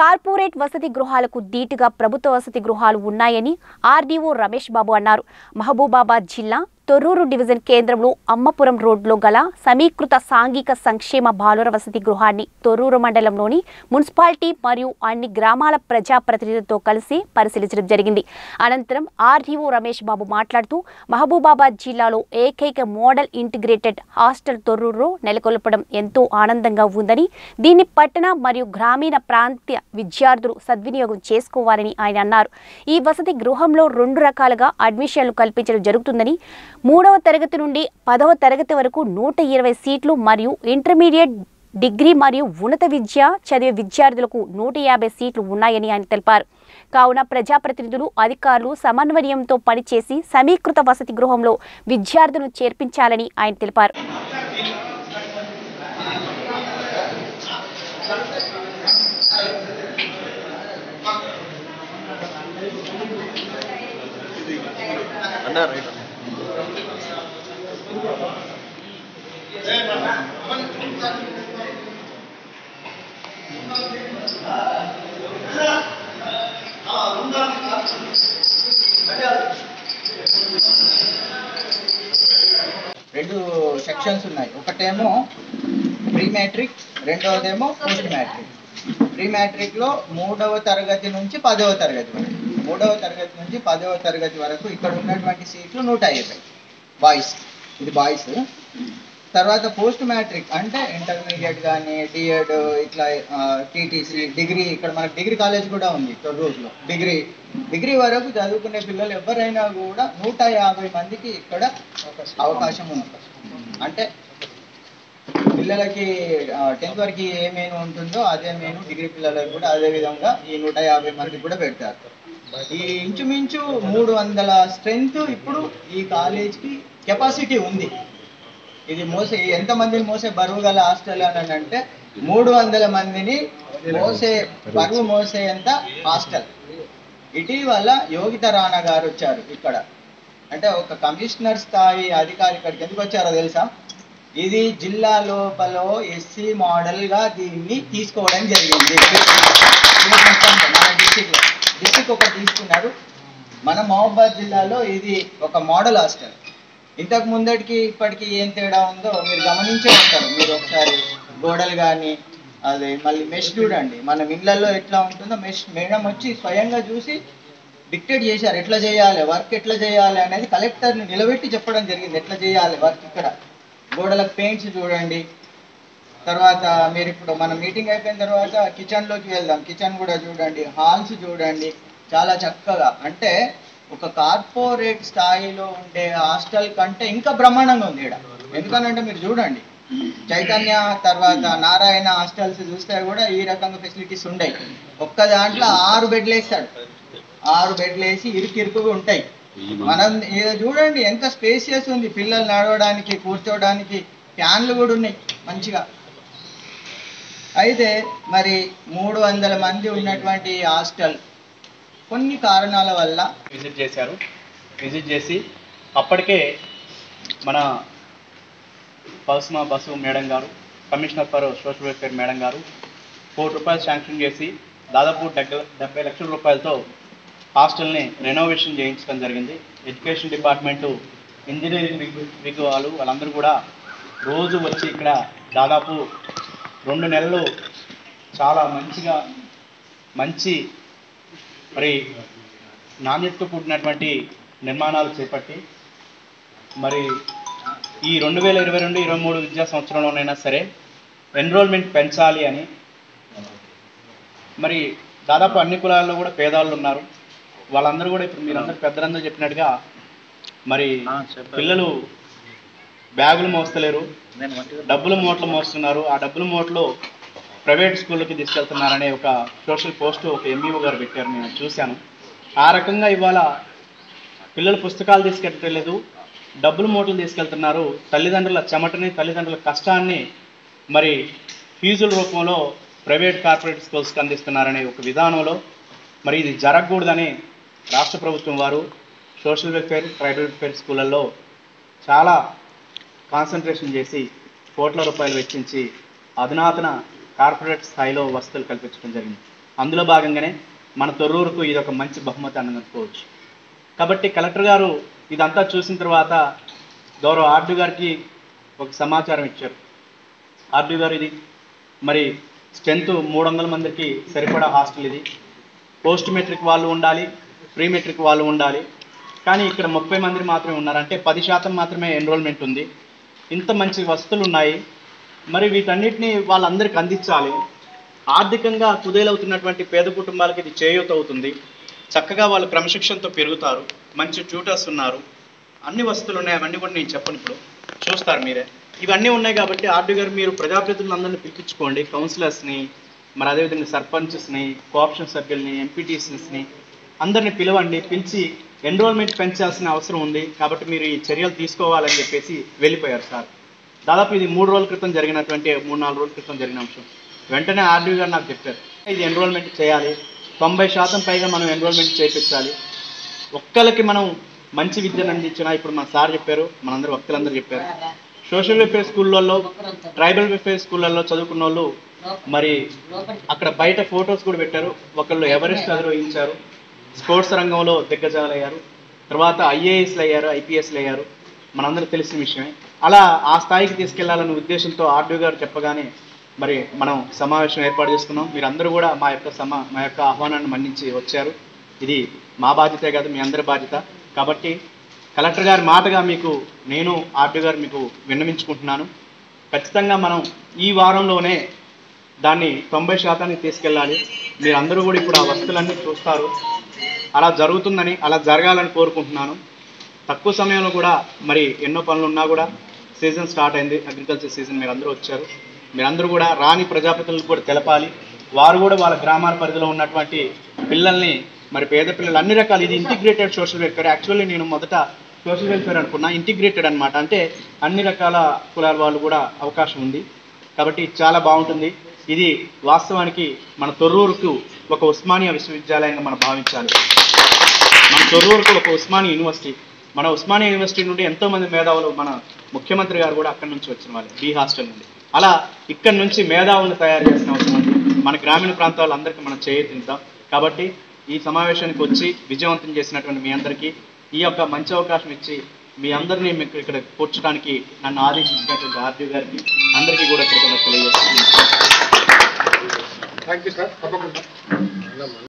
corporate వసతి గృహాలకు ధీటుగా ప్రభుత్వ వసతి గృహాలు ఉన్నాయని ఆర్డీఓ రమేష్ బాబు అన్నారు మహబూబాబాద్ జిల్లా తొర్రూరు డివిజన్ కేంద్రంలో అమ్మపురం రోడ్లో గల సమీకృత సాంఘిక సంక్షేమ బాలుర వసతి గృహాన్ని తొర్రూరు మండలంలోని మున్సిపాలిటీ మరియు అన్ని గ్రామాల ప్రజాప్రతినిధులతో కలిసి పరిశీలించడం జరిగింది అనంతరం ఆర్డీఓ రమేష్ బాబు మాట్లాడుతూ మహబూబాబాద్ జిల్లాలో ఏకైక మోడల్ ఇంటిగ్రేటెడ్ హాస్టల్ తొర్రూరులో నెలకొల్పడం ఎంతో ఆనందంగా ఉందని దీన్ని పట్టణ మరియు గ్రామీణ ప్రాంతీయ విద్యార్థులు సద్వినియోగం చేసుకోవాలని ఆయన అన్నారు ఈ వసతి గృహంలో రెండు రకాలుగా అడ్మిషన్లు కల్పించడం జరుగుతుందని మూడవ తరగతి నుండి పదవ తరగతి వరకు నూట ఇరవై సీట్లు మరియు ఇంటర్మీడియట్ డిగ్రీ మరియు ఉన్నత విద్య చదివే విద్యార్థులకు నూట యాభై సీట్లు ఉన్నాయని ఆయన తెలిపారు కావున ప్రజాప్రతినిధులు అధికారులు సమన్వయంతో పనిచేసి సమీకృత వసతి గృహంలో విద్యార్థులను చేర్పించాలని ఆయన తెలిపారు అన్నా రైట్ రెండు సెక్షన్స్ ఉన్నాయి ఒకటేమో ప్రీ మ్యాట్రిక్ రెండవదేమో పోస్ట్ మ్యాట్రిక్ ప్రీ మ్యాట్రిక్ లో మూడవ తరగతి నుంచి పదవ తరగతి వరకు మూడవ తరగతి నుంచి పదవ తరగతి వరకు ఇక్కడ ఉన్నటువంటి సీట్లు నూట యాభై బాయ్స్ ఇది బాయ్స్ తర్వాత పోస్ట్ మ్యాట్రిక్ అంటే ఇంటర్మీడియట్ కానీ డిఎడ్ ఇట్లా టీటీసీ డిగ్రీ ఇక్కడ మనకు డిగ్రీ కాలేజ్ కూడా ఉంది తొర్రూరులో డిగ్రీ డిగ్రీ వరకు చదువుకునే పిల్లలు ఎవరైనా కూడా నూట యాభై మందికి ఇక్కడ అవకాశం ఉంది అంటే పిల్లలకి టెన్త్ వరకు ఏ మెయిన్ ఉంటుందో అదే మెయిన్ డిగ్రీ పిల్లలకు కూడా అదే విధంగా ఈ నూట యాభై మందికి కూడా పెడతారు ఈ ఇంచుమించు మూడు వందల స్ట్రెంగ్త్ ఇప్పుడు ఈ కాలేజ్కి కెపాసిటీ ఉంది ఇది మోసే ఎంత మందిని మోసే బరువు గల హాస్టల్ అని అంటే మూడు వందల మందిని మోసే బరువు మోసేంత హాస్టల్ ఇటీవల యోగిత రాణా గారు వచ్చారు ఇక్కడ అంటే ఒక కమిషనర్ స్థాయి అధికారి ఇక్కడికి ఎందుకు వచ్చారో తెలుసా ఇది జిల్లా లోపల ఎస్సీ మోడల్ గా దీన్ని తీసుకోవడం జరిగింది మన డిస్టిక్ డిస్టిక్ ఒకటి తీసుకున్నారు మన మహబాద్ జిల్లాలో ఇది ఒక మోడల్ హాస్టల్ ఇంతకు ముందటికి ఇప్పటికి ఏం తేడా ఉందో మీరు గమనించే ఉంటారు మీరు ఒకసారి గోడలు కానీ అదే మళ్ళీ మెష్ చూడండి మన ఇళ్ళల్లో ఎట్లా ఉంటుందో మెష్ మేడం వచ్చి స్వయంగా చూసి డిక్టేట్ చేశారు ఎట్లా చేయాలి వర్క్ ఎట్లా చేయాలి అనేది కలెక్టర్ని నిలబెట్టి చెప్పడం జరిగింది ఎట్లా చేయాలి వర్క్ ఇక్కడ గోడలకు పెయింట్స్ చూడండి తర్వాత మీరు ఇప్పుడు మన మీటింగ్ అయిపోయిన తర్వాత కిచెన్లోకి వెళ్దాం కిచెన్ కూడా చూడండి హాల్స్ చూడండి చాలా చక్కగా అంటే ఒక కార్పొరేట్ స్థాయిలో ఉండే హాస్టల్ కంటే ఇంకా బ్రహ్మాండంగా ఉంది ఇక్కడ ఎందుకనంటే మీరు చూడండి చైతన్య తర్వాత నారాయణ హాస్టల్స్ చూస్తే కూడా ఈ రకంగా ఫెసిలిటీస్ ఉండయి ఒక్క దాంట్లో ఆరు బెడ్లు వేస్తాడు ఆరు బెడ్లు వేసి ఇరుకు ఇరుకుగా ఉంటాయి మనం ఇది చూడండి ఎంత స్పేసియస్ ఉంది పిల్లలు నడవడానికి కూర్చోవడానికి ఫ్యాన్లు కూడా ఉన్నాయి మంచిగా అయితే మరి మూడు వందల మంది ఉన్నటువంటి ఈ హాస్టల్ కొన్ని కారణాల వల్ల విజిట్ చేశారు విజిట్ చేసి అప్పటికే మన పల్స్మా బసు మేడం గారు commissioner for social welfare madam గారు కోటి రూపాయలు శాంక్షన్ చేసి దాదాపు డెబ్బై డెబ్బై లక్షల రూపాయలతో హాస్టల్ని రెనోవేషన్ చేయించడం జరిగింది ఎడ్యుకేషన్ డిపార్ట్మెంటు ఇంజనీరింగ్ విగ్- విగ్ వాళ్ళు వాళ్ళందరూ కూడా రోజు వచ్చి ఇక్కడ దాదాపు రెండు నెలలు చాలా మంచిగా మంచి మరి నాణ్యతతో కూడినటువంటి నిర్మాణాలు చేపట్టి మరి ఈ రెండు వేల ఇరవై రెండు ఇరవై మూడు విద్యా సంవత్సరంలోనైనా సరే ఎన్రోల్మెంట్ పెంచాలి అని మరి దాదాపు అన్ని కులాల్లో కూడా పేదవాళ్ళు ఉన్నారు వాళ్ళందరూ కూడా ఇప్పుడు మీరందరూ పెద్దలందరూ చెప్పినట్టుగా మరి పిల్లలు బ్యాగులు మోస్తలేరు డబ్బులు మూటలు మోస్తున్నారు ఆ డబ్బులు మూటలు ప్రైవేట్ స్కూళ్ళకి తీసుకెళ్తున్నారనే ఒక సోషల్ పోస్ట్ ఒక ఎంఈఓ గారు పెట్టారు నేను చూశాను ఆ రకంగా ఇవాళ పిల్లలు పుస్తకాలు తీసుకెళ్ళలేదు డబ్బులు మూటలు తీసుకెళ్తున్నారు తల్లిదండ్రుల చెమటని తల్లిదండ్రుల కష్టాన్ని మరి ఫీజుల రూపంలో ప్రైవేట్ కార్పొరేట్ స్కూల్స్కి అందిస్తున్నారనే ఒక విధానంలో మరి ఇది జరగకూడదని రాష్ట్ర ప్రభుత్వం వారు సోషల్ వెల్ఫేర్ ట్రైబల్ వెల్ఫేర్ స్కూళ్ళల్లో చాలా కాన్సన్ట్రేషన్ చేసి కోట్ల రూపాయలు వెచ్చించి అధునాతన కార్పొరేట్ స్థాయిలో వసతులు కల్పించడం జరిగింది అందులో భాగంగానే మన తొర్రూరుకు ఇది ఒక మంచి బహుమతి అని అనుకోవచ్చు కాబట్టి కలెక్టర్ గారు ఇదంతా చూసిన తర్వాత గౌరవ ఆర్డు గారికి ఒక సమాచారం ఇచ్చారు ఆర్డు గారు ఇది మరి స్ట్రెంత్ మూడు వందల మందికి సరిపడా హాస్టల్ ఇది పోస్ట్ మెట్రిక్ వాళ్ళు ఉండాలి ప్రీ మెట్రిక్ వాళ్ళు ఉండాలి కానీ ఇక్కడ ముప్పై మంది మాత్రమే ఉన్నారు అంటే పది శాతం మాత్రమే ఎన్రోల్మెంట్ ఉంది ఇంత మంచి వసతులు ఉన్నాయి మరి వీటన్నిటిని వాళ్ళందరికీ అందించాలి ఆర్థికంగా కుదేలవుతున్నటువంటి పేద కుటుంబాలకి ఇది చేయూత అవుతుంది చక్కగా వాళ్ళు క్రమశిక్షణతో పెరుగుతారు మంచి ట్యూటర్స్ ఉన్నారు అన్ని వసతులు ఉన్నాయి అవన్నీ కూడా నేను చెప్పను ఇప్పుడు చూస్తారు మీరే ఇవన్నీ ఉన్నాయి కాబట్టి ఆర్డీ గారు మీరు ప్రజాప్రతినిధులందరినీ పిలిపించుకోండి కౌన్సిలర్స్ని మరి అదేవిధంగా సర్పంచెస్ని కోఆప్షన్ సభ్యుల్ని ఎంపీటీసీస్ని అందరిని పిలవండి పిలిచి ఎన్రోల్మెంట్ పెంచాల్సిన అవసరం ఉంది కాబట్టి మీరు ఈ చర్యలు తీసుకోవాలని చెప్పేసి వెళ్ళిపోయారు సార్ దాదాపు ఇది మూడు రోజుల క్రితం జరిగినటువంటి మూడు నాలుగు రోజుల క్రితం జరిగిన అంశం వెంటనే ఆర్డీ గారు నాకు చెప్పారు ఇది ఎన్రోల్మెంట్ చేయాలి తొంభై శాతం పైగా మనం ఎన్రోల్మెంట్ చేయించాలి ఒక్కరికి మనం మంచి విద్యను అందించినా ఇప్పుడు మన సార్ చెప్పారు మనందరూ వక్తులందరూ చెప్పారు సోషల్ వెల్ఫేర్ స్కూళ్ళల్లో ట్రైబల్ వెల్ఫేర్ స్కూళ్ళల్లో చదువుకున్న వాళ్ళు మరి అక్కడ బయట ఫొటోస్ కూడా పెట్టారు ఒకళ్ళు ఎవరెస్ట్ అధిరోహించారు స్పోర్ట్స్ రంగంలో దిగ్గజాలయ్యారు తర్వాత ఐఏఎస్లు అయ్యారు ఐపీఎస్లు అయ్యారు మనందరూ తెలిసిన విషయమే అలా ఆ స్థాయికి తీసుకెళ్లాలనే ఉద్దేశంతో ఆర్డీ గారు చెప్పగానే మరి మనం సమావేశం ఏర్పాటు చేసుకున్నాం మీరందరూ కూడా మా యొక్క సమా మా యొక్క ఆహ్వానాన్ని మన్నించి వచ్చారు ఇది మా బాధ్యతే కాదు మీ అందరి బాధ్యత కాబట్టి కలెక్టర్ గారి మాటగా మీకు నేను ఆర్డీ గారు మీకు విన్నవించుకుంటున్నాను ఖచ్చితంగా మనం ఈ వారంలోనే దాన్ని తొంభై శాతానికి తీసుకెళ్ళాలి మీరందరూ కూడా ఇప్పుడు ఆ వస్తువులన్నీ చూస్తారు అలా జరుగుతుందని అలా జరగాలని కోరుకుంటున్నాను తక్కువ సమయంలో కూడా మరి ఎన్నో పనులు ఉన్నా కూడా సీజన్ స్టార్ట్ అయింది అగ్రికల్చర్ సీజన్ మీరు అందరూ వచ్చారు మీరందరూ కూడా రాని ప్రజాప్రతినిధులకు కూడా తెలపాలి వారు కూడా వాళ్ళ గ్రామాల పరిధిలో ఉన్నటువంటి పిల్లల్ని మరి పేద పిల్లలు అన్ని రకాలు ఇది ఇంటిగ్రేటెడ్ సోషల్ వెల్ఫేర్ యాక్చువల్లీ నేను మొదట సోషల్ వెల్ఫేర్ అనుకున్నా ఇంటిగ్రేటెడ్ అన్నమాట అంటే అన్ని రకాల కులాల వాళ్ళు కూడా అవకాశం ఉంది కాబట్టి ఇది చాలా బాగుంటుంది ఇది వాస్తవానికి మన తొర్రూరుకు ఒక ఉస్మానియా విశ్వవిద్యాలయంగా మనం భావించాలి మన తొర్రూరుకు ఒక ఉస్మానియా యూనివర్సిటీ మన ఉస్మానియా యూనివర్సిటీ నుండి ఎంతో మంది మేధావులు మన ముఖ్యమంత్రి గారు కూడా అక్కడి నుంచి వచ్చిన వాళ్ళు బీ హాస్టల్ నుండి అలా ఇక్కడ నుంచి మేధావులను తయారు చేసిన అవసరం ఉంది మన గ్రామీణ ప్రాంతాలందరికీ మనం చేయతిద్దాం కాబట్టి ఈ సమావేశానికి వచ్చి విజయవంతం చేసినటువంటి మీ అందరికీ ఈ యొక్క మంచి అవకాశం ఇచ్చి మీ అందరినీ మీకు ఇక్కడ కూర్చడానికి నన్ను ఆదేశించినటువంటి ఆర్డీ గారికి అందరికీ కూడా కృతజ్ఞతలు తెలియజేస్తున్నాను థ్యాంక్ యూ సార్ తప్పకుండా